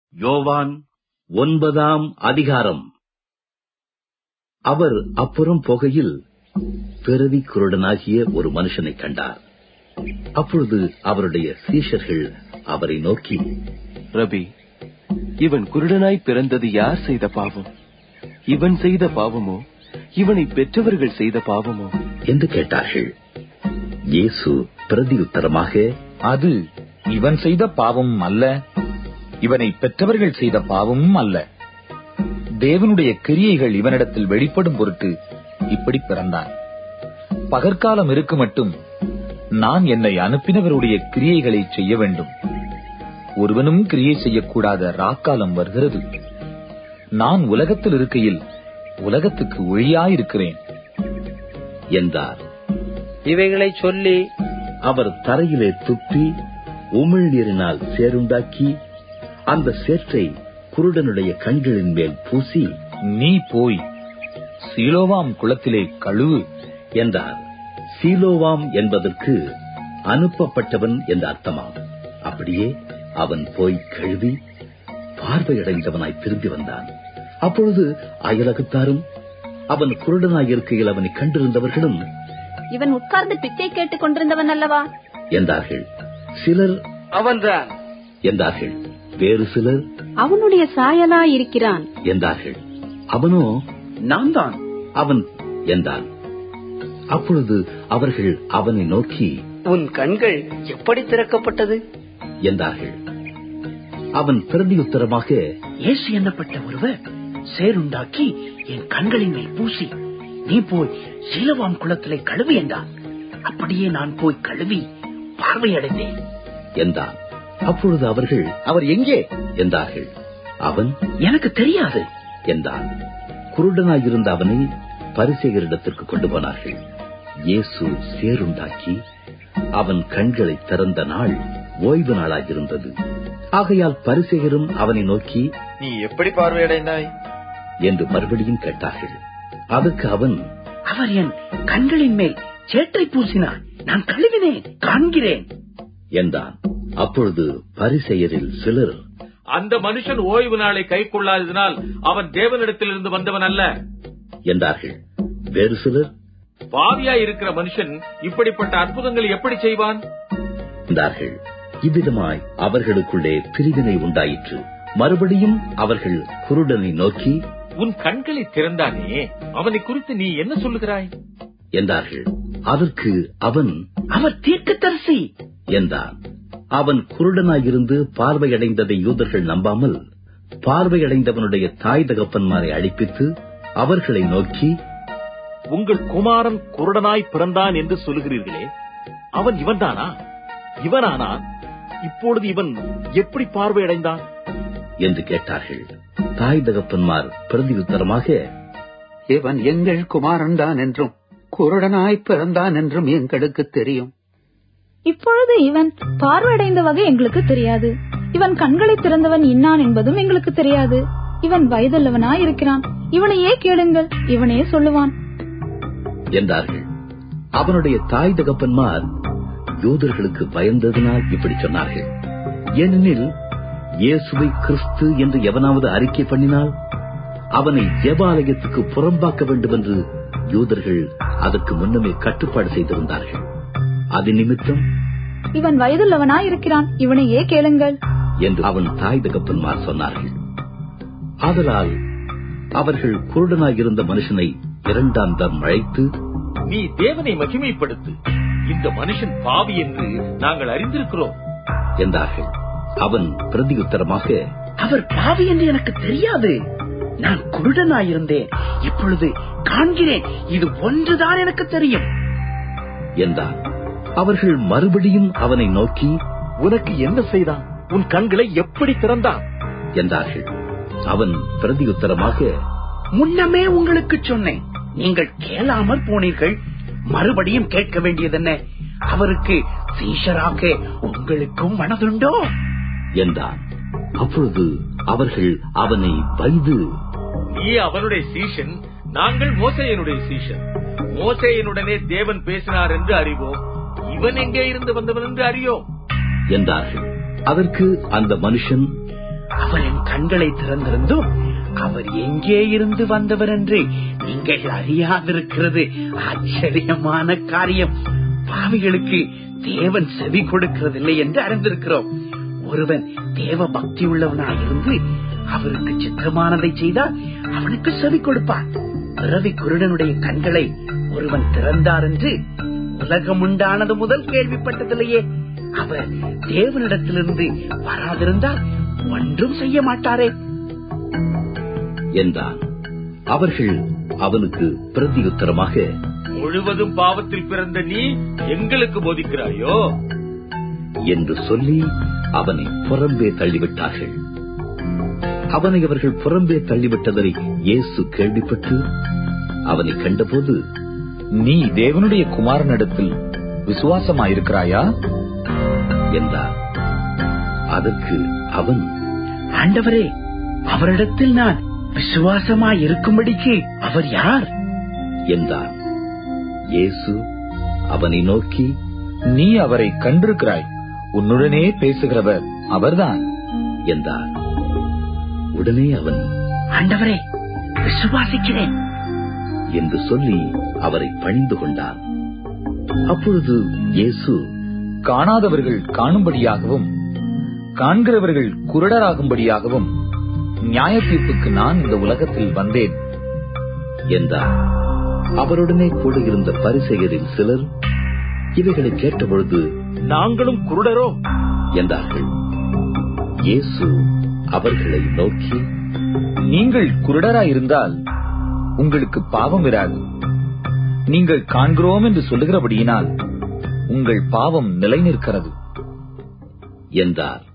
யோவான் ஒன்பதாம் அதிகாரம் அவர் அப்புறம் போகையில் பிறவி குருடனாகிய ஒரு மனுஷனை கண்டார் அப்பொழுது அவருடைய சீஷர்கள் அவரை நோக்கி ரபி இவன் குருடனாய் பிறந்தது யார் செய்த பாவம் இவன் செய்த பாவமோ இவனை பெற்றவர்கள் செய்த பாவமோ என்று கேட்டார்கள் இயேசு பிரதியுத்தரமாக அது இவன் செய்த பாவமும் அல்ல இவனை பெற்றவர்கள் செய்த பாவமும் அல்ல தேவனுடைய கிரியைகள் இவனிடத்தில் வெளிப்படும் பொருட்டு இப்படி பிறந்தான் பகற்காலம் இருக்கு மட்டும் நான் என்னை அனுப்பினவருடைய கிரியைகளை செய்ய வேண்டும் ஒருவனும் கிரியை செய்யக்கூடாத ராக்காலம் வருகிறது நான் உலகத்தில் இருக்கையில் உலகத்துக்கு ஒளியாயிருக்கிறேன் என்றார் இவைகளை சொல்லி அவர் தரையிலே துப்பி உமிழ்நீரினால் சேருண்டாக்கி அந்த சேற்றை குருடனுடைய கண்களின் மேல் பூசி நீ போய் சீலோவாம் குளத்திலே கழுவு என்றார் சீலோவாம் என்பதற்கு அனுப்பப்பட்டவன் என்ற அர்த்தமாம் அப்படியே அவன் போய் கழுவி பார்வையடைந்தவனாய் திரும்பி வந்தான் அப்பொழுது அயலகத்தாரும் அவன் குருடனாய் இருக்கையில் அவனை கண்டிருந்தவர்களும் இவன் உட்கார்ந்து பிச்சை கேட்டுக் கொண்டிருந்தவன் அல்லவா என்றார்கள் சிலர் அவன்தான் என்றார்கள் வேறு சிலர் அவனுடைய சாயலா இருக்கிறான் என்றார்கள் அவனோ நான் தான் அவன் என்றான் அப்பொழுது அவர்கள் அவனை நோக்கி உன் கண்கள் எப்படி திறக்கப்பட்டது என்றார்கள் அவன் பிரதியுத்தரமாக இயேசு எண்ணப்பட்ட ஒருவர் சேருண்டாக்கி என் கண்களின் மேல் பூசி நீ போய் சீலவாம் குளத்திலே கழுவி என்றான் அப்படியே நான் போய் கழுவி பார்வையடைந்தேன் என்றான் அப்பொழுது அவர்கள் அவர் எங்கே என்றார்கள் அவன் எனக்கு தெரியாது என்றான் குருடனாயிருந்த அவனை பரிசேகரிடத்திற்கு கொண்டு போனார்கள் இயேசு சேருண்டாக்கி அவன் கண்களை திறந்த நாள் ஓய்வு நாளாகிருந்தது ஆகையால் பரிசேகரும் அவனை நோக்கி நீ எப்படி பார்வையடைந்தாய் என்று மறுபடியும் கேட்டார்கள் அதற்கு அவன் அவர் என் கண்களின் மேல் சேற்றை பூசினார் நான் கழுவினேன் காண்கிறேன் என்றான் அப்பொழுது பரிசெயரில் சிலர் அந்த மனுஷன் ஓய்வு நாளை கை கொள்ளாததினால் அவன் தேவனிடத்திலிருந்து வந்தவன் அல்ல என்றார்கள் வேறு சிலர் பாவியாய் இருக்கிற மனுஷன் இப்படிப்பட்ட அற்புதங்களை எப்படி செய்வான் என்றார்கள் இவ்விதமாய் அவர்களுக்குள்ளே பிரிவினை உண்டாயிற்று மறுபடியும் அவர்கள் குருடனை நோக்கி உன் கண்களை திறந்தானே அவனை குறித்து நீ என்ன சொல்லுகிறாய் என்றார்கள் அதற்கு அவன் அவர் தீர்க்கதரிசி என்றான் அவன் குருடனாயிருந்து பார்வையடைந்ததை யூதர்கள் நம்பாமல் பார்வையடைந்தவனுடைய தாய் தகப்பன்மாரை அழைப்பித்து அவர்களை நோக்கி உங்கள் குமாரன் குருடனாய் பிறந்தான் என்று சொல்லுகிறீர்களே அவன் இவன்தானா இவனானான் இப்பொழுது இவன் எப்படி பார்வையடைந்தான் என்று கேட்டார்கள் தாய் தகப்பன்மார் பிரதியுத்தரமாக இவன் எங்கள் குமாரன் தான் என்றும் குருடனாய் பிறந்தான் என்றும் எங்களுக்கு தெரியும் இப்பொழுது இவன் பார்வையடைந்த வகை எங்களுக்கு தெரியாது இவன் கண்களை திறந்தவன் இன்னான் என்பதும் எங்களுக்கு தெரியாது இவன் வயதுள்ளவனா இருக்கிறான் இவனையே கேளுங்கள் இவனே சொல்லுவான் என்றார்கள் அவனுடைய தாய் தகப்பன்மார் யூதர்களுக்கு பயந்ததினால் இப்படி சொன்னார்கள் ஏனெனில் இயேசுவை கிறிஸ்து என்று எவனாவது அறிக்கை பண்ணினால் அவனை தேவாலயத்துக்கு புறம்பாக்க வேண்டும் என்று யூதர்கள் அதற்கு முன்னமே கட்டுப்பாடு செய்திருந்தார்கள் அது நிமித்தம் இவன் வயதுள்ளவனா இருக்கிறான் இவனையே கேளுங்கள் என்று அவன் தாய் தகப்பன்மார் சொன்னார்கள் ஆதலால் அவர்கள் குருடனாயிருந்த மனுஷனை இரண்டாம் தரம் அழைத்து நீ தேவனை மகிமைப்படுத்து இந்த மனுஷன் பாவி என்று நாங்கள் அறிந்திருக்கிறோம் என்றார்கள் அவன் பிரதியுத்தரமாக அவர் பாவி என்று எனக்கு தெரியாது நான் குருடனாயிருந்தேன் இப்பொழுது காண்கிறேன் இது ஒன்றுதான் எனக்கு தெரியும் என்றான் அவர்கள் மறுபடியும் அவனை நோக்கி உனக்கு என்ன செய்தான் உன் கண்களை எப்படி திறந்தான் என்றார்கள் அவன் பிரதியுத்தரமாக முன்னமே உங்களுக்கு சொன்னேன் நீங்கள் கேளாமல் போனீர்கள் மறுபடியும் கேட்க வேண்டியதென்ன அவருக்கு சீஷராக உங்களுக்கும் மனதுண்டோ என்றான் அப்பொழுது அவர்கள் அவனை வைது நீ அவனுடைய சீஷன் நாங்கள் மோசையனுடைய சீஷன் மோசையனுடனே தேவன் பேசினார் என்று அறிவோம் இவன் எங்கே இருந்து வந்தவன் என்று அறியோம் என்றார்கள் அதற்கு அந்த மனுஷன் அவர் என் கண்களை திறந்திருந்தும் அவர் எங்கே இருந்து வந்தவர் என்று நீங்கள் அறியாதிருக்கிறது ஆச்சரியமான காரியம் பாவிகளுக்கு தேவன் செவி கொடுக்கிறதில்லை என்று அறிந்திருக்கிறோம் ஒருவன் தேவ பக்தி உள்ளவனாயிருந்து அவருக்கு சித்திரமானதை செய்தால் அவனுக்கு செவி கொடுப்பான் பிறவி குருடனுடைய கண்களை ஒருவன் திறந்தார் என்று உலகம் உண்டானது முதல் கேள்விப்பட்டதில்லையே அவர் தேவனிடத்திலிருந்து வராதிருந்தால் ஒன்றும் செய்ய மாட்டாரே என்றான் அவர்கள் அவனுக்கு பிரதியுத்தரமாக முழுவதும் பாவத்தில் பிறந்த நீ எங்களுக்கு போதிக்கிறாயோ என்று சொல்லி அவனை புறம்பே தள்ளிவிட்டார்கள் அவனை அவர்கள் புறம்பே தள்ளிவிட்டதை இயேசு கேள்விப்பட்டு அவனை கண்டபோது நீ தேவனுடைய குமாரனிடத்தில் விசுவாசமாயிருக்கிறாயா என்றார் அதற்கு அவன் ஆண்டவரே அவரிடத்தில் நான் விசுவாசமாய் இருக்கும்படிக்கு அவர் யார் என்றான் இயேசு அவனை நோக்கி நீ அவரை கண்டிருக்கிறாய் உன்னுடனே பேசுகிறவர் அவர்தான் என்றார் உடனே அவன் ஆண்டவரே விசுவாசிக்கிறேன் என்று சொல்லி அவரை பணிந்து கொண்டான் அப்பொழுது இயேசு காணாதவர்கள் காணும்படியாகவும் காண்கிறவர்கள் குருடராகும்படியாகவும் நியாய தீர்ப்புக்கு நான் இந்த உலகத்தில் வந்தேன் என்றார் அவருடனே கூட இருந்த பரிசெயரில் சிலர் இவைகளை கேட்டபொழுது நாங்களும் குருடரோ என்றார்கள் இயேசு அவர்களை நோக்கி நீங்கள் குருடராயிருந்தால் உங்களுக்கு பாவம் இராது நீங்கள் காண்கிறோம் என்று சொல்லுகிறபடியினால் உங்கள் பாவம் நிலை நிற்கிறது என்றார்